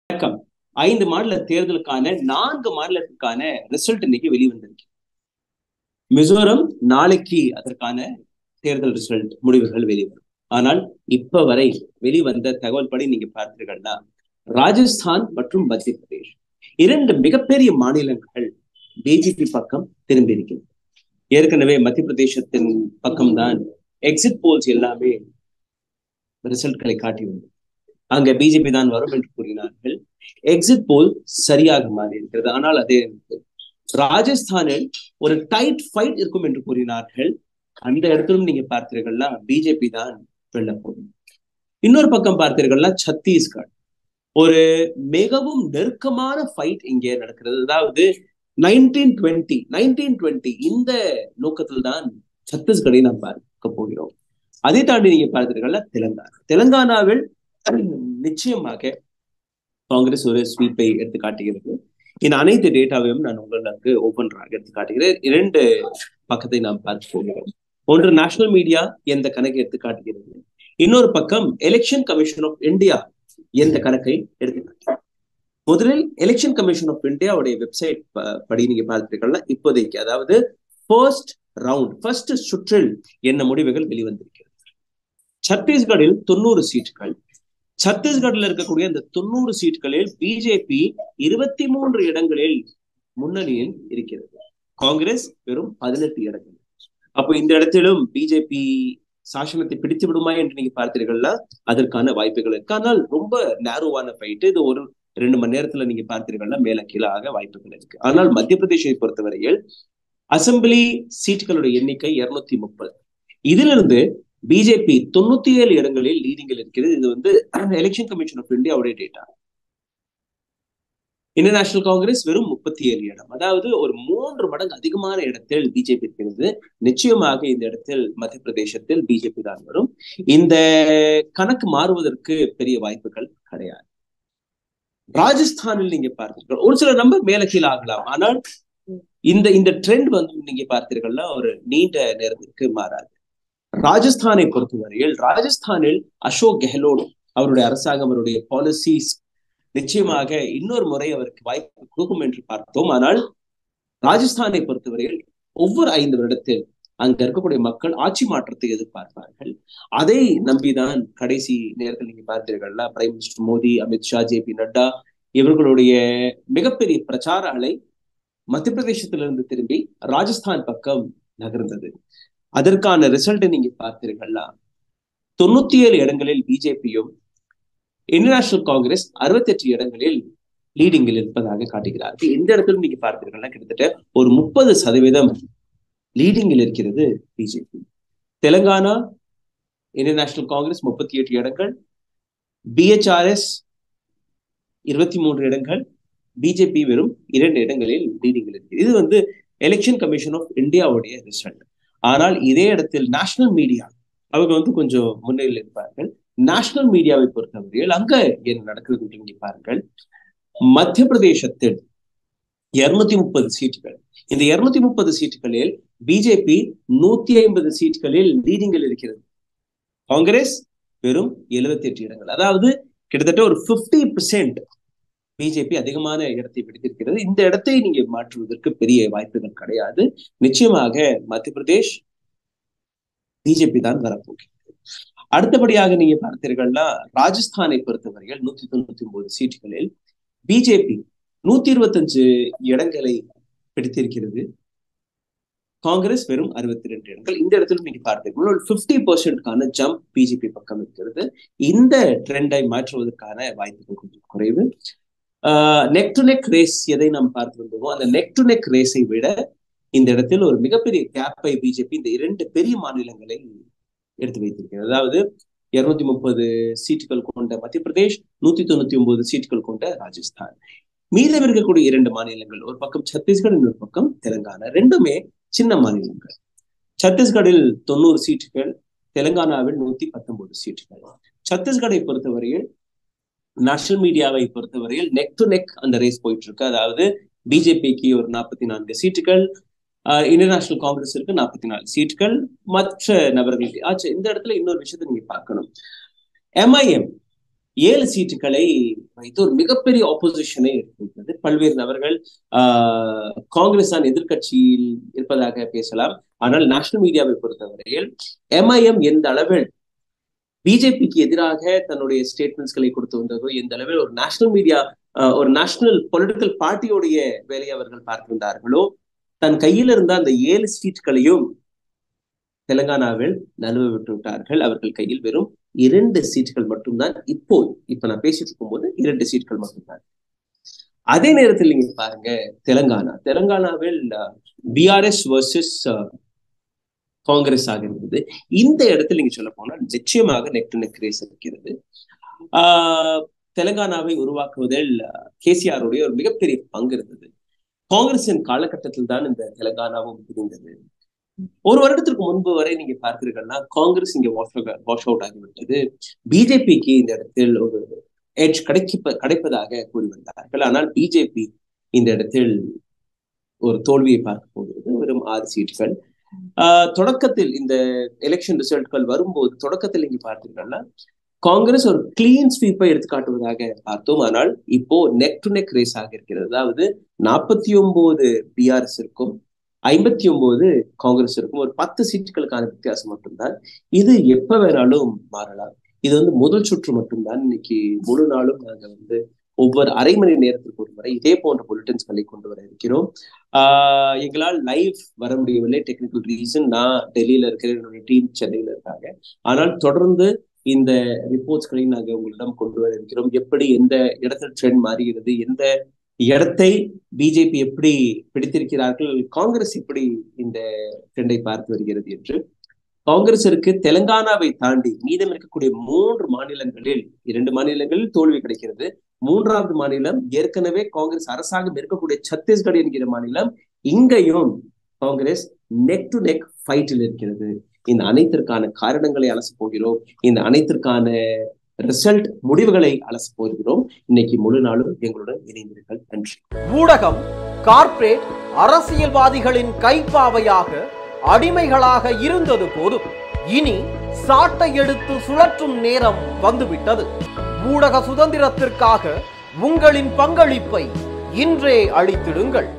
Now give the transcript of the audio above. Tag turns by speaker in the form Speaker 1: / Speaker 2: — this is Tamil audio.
Speaker 1: வணக்கம் ஐந்து மாநில தேர்தலுக்கான நான்கு மாநிலத்துக்கான ரிசல்ட் இன்னைக்கு வெளிவந்திருக்கு மிசோரம் நாளைக்கு அதற்கான தேர்தல் ரிசல்ட் முடிவுகள் வெளிவரும் ஆனால் இப்ப வரை வெளிவந்த தகவல் படி நீங்க பார்த்தீர்கள்னா ராஜஸ்தான் மற்றும் மத்திய பிரதேஷ் இரண்டு மிகப்பெரிய மாநிலங்கள் பிஜேபி பக்கம் திரும்பி இருக்கிறது ஏற்கனவே மத்திய பிரதேசத்தின் பக்கம்தான் எக்ஸிட் போல்ஸ் எல்லாமே ரிசல்ட்களை காட்டியுள்ளது அங்க பிஜேபி தான் வரும் என்று கூறினார்கள் எக்ஸிட் போல் சரியாக மாறி இருக்கிறது ஆனால் அதே ராஜஸ்தானில் ஒரு டைட் ஃபைட் இருக்கும் என்று கூறினார்கள் அந்த இடத்திலும் நீங்க பார்த்தீர்கள்னா பிஜேபி தான் வெல்ல போகும் இன்னொரு பக்கம் பார்த்தீர்கள்னா சத்தீஸ்கர் ஒரு மிகவும் நெருக்கமான ஃபைட் இங்கே நடக்கிறது அதாவது நைன்டீன் டுவெண்ட்டி நைன்டீன் டுவெண்ட்டி இந்த நோக்கத்தில் தான் சத்தீஸ்கரை நாம் பார்க்க போகிறோம் அதை தாண்டி நீங்க பார்த்தீர்கள்னா தெலுங்கானா தெலுங்கானாவில் நிச்சயமாக காங்கிரஸ் ஒரு ஸ்வீப்பை எடுத்து காட்டுகிறது இந்த அனைத்து டேட்டாவையும் நான் உங்களுக்கு ஓபன்றாக எடுத்து காட்டுகிறேன் இரண்டு பக்கத்தை நாம் பார்க்க போகிறோம் ஒன்று நேஷனல் மீடியா எந்த கணக்கை எடுத்து காட்டுகிறது இன்னொரு பக்கம் எலெக்ஷன் கமிஷன் ஆஃப் இந்தியா எந்த கணக்கை எடுத்து காட்டுகிறது முதலில் எலெக்ஷன் கமிஷன் ஆஃப் இந்தியாவுடைய வெப்சைட் படி நீங்க பார்த்திருக்கீங்கன்னா இப்போதைக்கு அதாவது ஃபர்ஸ்ட் ரவுண்ட் ஃபர்ஸ்ட் சுற்றில் என்ன முடிவுகள் வெளிவந்திருக்கிறது சத்தீஸ்கரில் தொண்ணூறு சீட்டுகள் சத்தீஸ்கர்ல இருக்கக்கூடிய இந்த தொண்ணூறு சீட்களில் பிஜேபி இருபத்தி மூன்று இடங்களில் முன்னணியில் இருக்கிறது காங்கிரஸ் வெறும் பதினெட்டு இடங்கள் அப்போ இந்த இடத்திலும் பிஜேபி சாசனத்தை பிடித்து விடுமா என்று நீங்க பார்த்தீர்கள்னா அதற்கான வாய்ப்புகள் இருக்கு ஆனால் ரொம்ப நேரோவான ஃபைட் இது ஒரு ரெண்டு மணி நேரத்துல நீங்க பார்த்தீர்கள்னா மேல கீழாக வாய்ப்புகள் இருக்கு ஆனால் மத்திய பிரதேசை பொறுத்தவரையில் அசம்பிளி சீட்டுகளுடைய எண்ணிக்கை இருநூத்தி முப்பது இதிலிருந்து பிஜேபி தொண்ணூத்தி ஏழு இடங்களில் லீடிங்கில் இருக்கிறது இது வந்து எலெக்ஷன் கமிஷன் ஆஃப் இந்தியாவுடைய டேட்டா இன்டர்நேஷனல் காங்கிரஸ் வெறும் முப்பத்தி ஏழு இடம் அதாவது ஒரு மூன்று மடங்கு அதிகமான இடத்தில் பிஜேபி இருக்கிறது நிச்சயமாக இந்த இடத்தில் மத்திய பிரதேசத்தில் பிஜேபி தான் வரும் இந்த கணக்கு மாறுவதற்கு பெரிய வாய்ப்புகள் கிடையாது ராஜஸ்தானில் நீங்க பார்த்தீர்கள் ஒரு சில நம்பர் மேல கீழே ஆகலாம் ஆனால் இந்த இந்த ட்ரெண்ட் வந்து நீங்க பார்த்தீர்கள்னா ஒரு நீண்ட நேரத்திற்கு மாறாது ராஜஸ்தானை பொறுத்தவரையில் ராஜஸ்தானில் அசோக் கெஹ்லோட் அவருடைய அரசாங்கம் அவருடைய பாலிசிஸ் நிச்சயமாக இன்னொரு முறை அவருக்கு வாய்ப்பு கொடுக்கும் என்று பார்த்தோம் ஆனால் ராஜஸ்தானை பொறுத்தவரையில் ஒவ்வொரு ஐந்து வருடத்தில் அங்க இருக்கக்கூடிய மக்கள் ஆட்சி மாற்றத்தை எதிர்பார்ப்பார்கள் அதை நம்பிதான் கடைசி நேரத்தில் நீங்க பார்த்தீர்கள்னா prime minister Modi Amit Shah J P Nadda இவர்களுடைய மிகப்பெரிய பிரச்சார அலை மத்திய பிரதேசத்திலிருந்து திரும்பி ராஜஸ்தான் பக்கம் நகர்ந்தது அதற்கான ரிசல்ட்டை நீங்க பார்த்தீர்கள்னா தொண்ணூத்தி ஏழு இடங்களில் பிஜேபியும் இன்டர்நேஷனல் காங்கிரஸ் அறுபத்தி எட்டு இடங்களில் லீடிங்கில் இருப்பதாக காட்டுகிறார்கள் இந்த இடத்துல நீங்க பார்த்தீர்கள்னா கிட்டத்தட்ட ஒரு முப்பது சதவீதம் லீடிங்கில் இருக்கிறது பிஜேபி தெலுங்கானா இன்டர்நேஷனல் காங்கிரஸ் முப்பத்தி எட்டு இடங்கள் பிஹெச்ஆர்எஸ் இருபத்தி மூன்று இடங்கள் பிஜேபி வெறும் இரண்டு இடங்களில் லீடிங்கில் இருக்கு இது வந்து எலெக்ஷன் கமிஷன் ஆஃப் இந்தியாவுடைய ரிசல்ட் ஆனால் இதே இடத்தில் நேஷனல் மீடியா அவங்க வந்து கொஞ்சம் முன்னிலையில் இருப்பார்கள் நேஷனல் மீடியாவை பொறுத்தவரையில் அங்க என்ன நடக்குது நீங்க பாருங்கள் மத்திய பிரதேசத்தில் இருநூத்தி முப்பது சீட்டுகள் இந்த இருநூத்தி முப்பது சீட்டுகளில் பிஜேபி நூத்தி ஐம்பது சீட்டுகளில் லீடிங்கில் இருக்கிறது காங்கிரஸ் வெறும் எழுபத்தி எட்டு இடங்கள் அதாவது கிட்டத்தட்ட ஒரு பிப்டி பெர்சென்ட் பிஜேபி அதிகமான இடத்தை பிடித்திருக்கிறது இந்த இடத்தை நீங்க மாற்றுவதற்கு பெரிய வாய்ப்புகள் கிடையாது நிச்சயமாக மத்திய பிரதேஷ் பிஜேபி தான் வரப்போகிறது அடுத்தபடியாக நீங்க பார்த்தீர்கள்னா ராஜஸ்தானை பொறுத்தவரையில் நூத்தி தொண்ணூத்தி ஒன்பது சீட்டுகளில் பிஜேபி நூத்தி இருபத்தஞ்சு இடங்களை பிடித்திருக்கிறது காங்கிரஸ் வெறும் அறுபத்தி ரெண்டு இடங்கள் இந்த இடத்துல நீங்க பார்த்தீங்கன்னா ஒரு பிப்டி பர்சன்ட்கான ஜம்ப் பிஜேபி பக்கம் இருக்கிறது இந்த ட்ரெண்டை மாற்றுவதற்கான வாய்ப்புகள் கொஞ்சம் குறைவு நெக் டு நெக் ரேஸ் எதை நாம் பார்த்து வந்தோமோ அந்த நெக் டு நெக் ரேஸை விட இந்த இடத்தில் ஒரு மிகப்பெரிய கேப்பை பிஜேபி இந்த இரண்டு பெரிய மாநிலங்களை எடுத்து வைத்திருக்கிறது அதாவது இருநூத்தி முப்பது சீட்டுகள் கொண்ட மத்திய பிரதேஷ் நூத்தி தொண்ணூத்தி ஒன்பது சீட்டுகள் கொண்ட ராஜஸ்தான் மீதம் இருக்கக்கூடிய இரண்டு மாநிலங்கள் ஒரு பக்கம் சத்தீஸ்கர் இன்னொரு பக்கம் தெலுங்கானா ரெண்டுமே சின்ன மாநிலங்கள் சத்தீஸ்கரில் தொண்ணூறு சீட்டுகள் தெலுங்கானாவில் நூத்தி பத்தொன்பது சீட்டுகள் சத்தீஸ்கரை பொறுத்தவரையில் நேஷனல் மீடியாவை பொறுத்தவரையில் நெக் டு நெக் அந்த ரேஸ் போயிட்டு இருக்கு அதாவது பிஜேபிக்கு ஒரு நாற்பத்தி நான்கு சீட்டுகள் இன்டர்நேஷனல் காங்கிரஸிற்கு நாற்பத்தி நாலு சீட்டுகள் மற்ற நபர்களுக்கு ஆச்சு இந்த இடத்துல இன்னொரு விஷயத்த நீங்க பார்க்கணும் எம்ஐஎம் ஏழு சீட்டுகளை வைத்து ஒரு மிகப்பெரிய ஆப்போசிஷனை எடுத்திருக்கிறது பல்வேறு நபர்கள் ஆஹ் காங்கிரஸ் தான் எதிர்கட்சியில் இருப்பதாக பேசலாம் ஆனால் நேஷனல் மீடியாவை பொறுத்தவரையில் எம்ஐஎம் எந்த அளவில் பிஜேபிக்கு எதிராக தன்னுடைய ஸ்டேட்மெண்ட்ஸ்களை கொடுத்து வந்ததோ எந்த அளவில் ஒரு நேஷனல் மீடியா ஒரு நேஷனல் பொலிட்டிக்கல் பார்ட்டியோடைய வேலையை அவர்கள் பார்த்திருந்தார்களோ தன் கையில் இருந்த அந்த ஏழு சீட்டுகளையும் தெலுங்கானாவில் நழுவ விட்டு விட்டார்கள் அவர்கள் கையில் வெறும் இரண்டு சீட்டுகள் மட்டும்தான் இப்போ இப்ப நான் பேசிட்டு இருக்கும்போது இரண்டு சீட்டுகள் மட்டும்தான் அதே நேரத்தில் நீங்க பாருங்க தெலுங்கானா தெலுங்கானாவில் பிஆர்எஸ் வர்சஸ் காங்கிரஸ் ஆக இருந்தது இந்த இடத்துல நீங்க சொல்ல போனா நிச்சயமாக நெக் டு நெக் ரேஸ் இருக்கிறது ஆஹ் தெலுங்கானாவை உருவாக்குவதில் கேசிஆருடைய ஒரு மிகப்பெரிய பங்கு இருந்தது காங்கிரசின் காலகட்டத்தில் தான் இந்த தெலுங்கானாவும் பிரிந்தது ஒரு வருடத்திற்கு முன்பு வரை நீங்க பார்த்தீர்கள்னா காங்கிரஸ் இங்க வாஷ் அவுட் ஆகிவிட்டது பிஜேபிக்கு இந்த இடத்தில் ஒரு எட்ஜ் கிடைக்க கிடைப்பதாக கூறி வந்தார்கள் ஆனால் பிஜேபி இந்த இடத்தில் ஒரு தோல்வியை பார்க்க போகிறது வெறும் ஆறு சீட்டுகள் ஆஹ் தொடக்கத்தில் இந்த எலெக்ஷன் ரிசல்ட்கள் வரும்போது தொடக்கத்தில் நீங்க பார்த்தீங்கன்னா காங்கிரஸ் ஒரு கிளீன் ஸ்வீப்பை எடுத்து காட்டுவதாக பார்த்தோம் ஆனால் இப்போ நெக் டு நெக் ரேஸ் ஆக இருக்கிறது அதாவது நாற்பத்தி ஒன்பது பிஆர்எஸ் இருக்கும் ஐம்பத்தி ஒன்பது காங்கிரஸ் இருக்கும் ஒரு பத்து சீட்டுகளுக்கான வித்தியாசம் மட்டும்தான் இது எப்ப வேணாலும் மாறலாம் இது வந்து முதல் சுற்று மட்டும்தான் இன்னைக்கு முழு நாளும் நாங்க வந்து ஒவ்வொரு அரை மணி நேரத்திற்கு ஒரு முறை இதே போன்ற புல்லட்டின்ஸ்களை கொண்டு வர இருக்கிறோம் ஆஹ் எங்களால் லைவ் வர முடியவில்லை டெக்னிக்கல் ரீசன் நான் டெல்லியில இருக்கிற என்னுடைய டீம் சென்னையில இருக்காங்க ஆனால் தொடர்ந்து இந்த ரிப்போர்ட்ஸ்களை நாங்கள் உங்களிடம் கொண்டு வர இருக்கிறோம் எப்படி எந்த இடத்துல ட்ரெண்ட் மாறுகிறது எந்த இடத்தை பிஜேபி எப்படி பிடித்திருக்கிறார்கள் காங்கிரஸ் எப்படி இந்த ட்ரெண்டை பார்த்து வருகிறது என்று காங்கிரசிற்கு தெலுங்கானாவை தாண்டி மீதம் இருக்கக்கூடிய மூன்று மாநிலங்களில் இரண்டு மாநிலங்களில் தோல்வி கிடைக்கிறது மூன்றாவது மாநிலம் ஏற்கனவே காங்கிரஸ் அரசாங்கம் இருக்கக்கூடிய சத்தீஸ்கர் என்கிற மாநிலம் இங்கேயும் காங்கிரஸ் நெக் டு நெக் ஃபைட்டில் இருக்கிறது இந்த அனைத்திற்கான காரணங்களை அலச போகிறோம் இந்த அனைத்திற்கான ரிசல்ட் முடிவுகளை அலச போகிறோம் இன்னைக்கு முழு நாளும் எங்களுடன் இணைந்தீர்கள் நன்றி
Speaker 2: ஊடகம் கார்ப்பரேட் அரசியல்வாதிகளின் கைப்பாவையாக அடிமைகளாக இருந்தது போதும் இனி சாட்டை எடுத்து சுழற்றும் நேரம் வந்துவிட்டது ஊடக சுதந்திரத்திற்காக உங்களின் பங்களிப்பை இன்றே அளித்திடுங்கள்